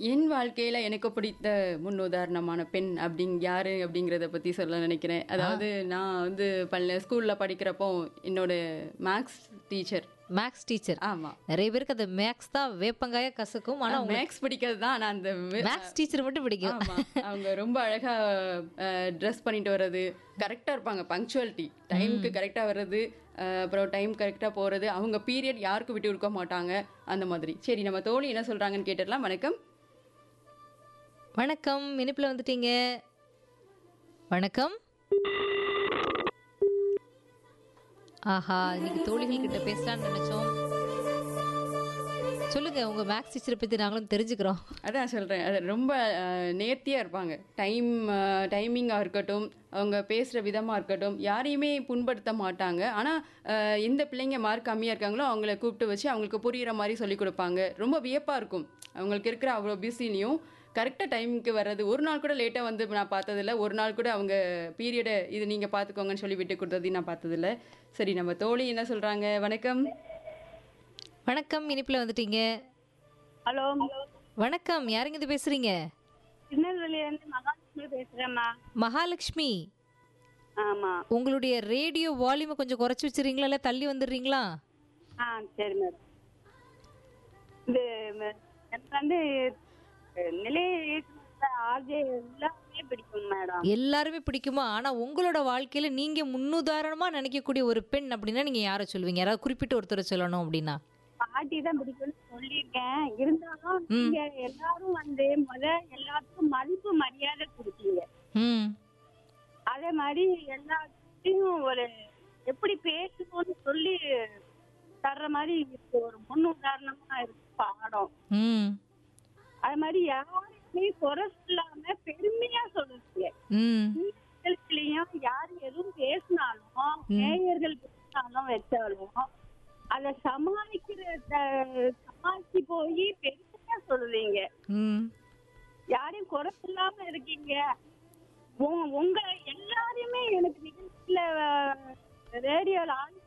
என் வாழ்க்கையில எனக்கு பிடித்த முன்னுதாரணமான பெண் அப்படிங் யாரு அப்படிங்கிறத பத்தி சொல்ல நினைக்கிறேன் அதாவது நான் வந்து பள்ள ஸ்கூல்ல படிக்கிறப்போ என்னோட மேக்ஸ் டீச்சர் மேக்ஸ் டீச்சர் ஆமா நிறைய பேருக்கு அந்த மேக்ஸ் தான் வேப்பங்காய கசக்கும் ஆனா மேக்ஸ் பிடிக்கிறது தான் நான் அந்த வே- மேக்ஸ் டீச்சர் மட்டும் பிடிக்கும் ஆமா அவங்க ரொம்ப அழகா ட்ரெஸ் பண்ணிட்டு வர்றது கரெக்டா இருப்பாங்க பங்க்சுவாலிட்டி டைம்க்கு கரெக்டா வர்றது அஹ், அப்புறம் டைம் கரெக்டா போறது அவங்க பீரியட் யாருக்கும் விட்டு கொடுக்க மாட்டாங்க அந்த மாதிரி சரி நம்ம தோழி என்ன சொல்றாங்கன்னு கேட்டுடலாம் வணக்கம் வணக்கம் இனிப்புல வந்துட்டீங்க வணக்கம் ஆஹா இன்னைக்கு தோழிகள் கிட்ட பேசலாம்னு நினைச்சோம் சொல்லுங்க உங்க மேக்ஸ் டீச்சரை பத்தி நாங்களும் தெரிஞ்சுக்கிறோம் அதான் சொல்கிறேன் அது ரொம்ப நேர்த்தியாக இருப்பாங்க டைம் டைமிங்காக இருக்கட்டும் அவங்க பேசுகிற விதமாக இருக்கட்டும் யாரையுமே புண்படுத்த மாட்டாங்க ஆனால் எந்த பிள்ளைங்க மார்க் கம்மியாக இருக்காங்களோ அவங்கள கூப்பிட்டு வச்சு அவங்களுக்கு புரிகிற மாதிரி சொல்லி கொடுப்பாங்க ரொம்ப வியப்பாக இருக்கும் அவங்களுக்கு இருக்கிற அவ்வளோ பிஸிலையும் கரெக்டாக டைமுக்கு வர்றது ஒரு நாள் கூட லேட்டாக வந்து நான் பார்த்ததில்ல ஒரு நாள் கூட அவங்க பீரியடை இது நீங்கள் பார்த்துக்கோங்கன்னு சொல்லி விட்டு கொடுத்ததையும் நான் பார்த்ததில்ல சரி நம்ம தோழி என்ன சொல்கிறாங்க வணக்கம் வணக்கம் இனிப்புல வந்துட்டீங்க ஹலோ வணக்கம் யாருங்க இது பேசுறீங்க திருநெல்வேலியிலேருந்து மகாலட்சுமி பேசுகிறேம்மா மகாலட்சுமி ஆமா உங்களுடைய ரேடியோ வால்யூமை கொஞ்சம் குறைச்சி வச்சிருங்களா இல்லை தள்ளி வந்துடுறீங்களா ஆ சரி மேடம் இது ம- எனக்கு வந்து அஹ், நிலைய ஆர்ஜே எல்லாமே பிடிக்கும் மேடம் எல்லாருமே பிடிக்குமா ஆனா உங்களோட வாழ்க்கையில நீங்க முன்னுதாரணமா நினைக்கக்கூடிய ஒரு பெண் அப்படின்னா நீங்க யாரை சொல்லுவீங்க யாராவது குறிப்பிட்ட ஒருத்தரை சொல்லணும் அப்படின்னா பாட்டி தான் பிடிக்கும்னு சொல்லியிருக்கேன் இருந்தாலும் நீங்க எல்லாரும் வந்து முத எல்லாத்துக்கும் மதிப்பு மரியாதை கொடுத்தீங்க ம் அதே மாதிரி எல்லாத்தையும் ஒரு எப்படி பேசணும்னு சொல்லி தர்ற மாதிரி இருக்கு ஒரு முன் உதாரணமா இருக்கு பாடம் ம் அது மாதிரி யாருமே குறை சொல்லாம பெருமையா சொல்லுங்க ம் நிகழ்ச்சிலையும் யார் எதுவும் பேசினாலும் நேயர்கள் பேசினாலும் வச்சாலும் அத சமாளிக்கிற த- சமாளிச்சு போய் பெருமையா சொல்லுவீங்க ம் யாரையும் குறை சொல்லாம இருக்கீங்க உங்க- உங்க எல்லாரையுமே எனக்கு நிகழ்ச்சியில ரேடியோல ஆன்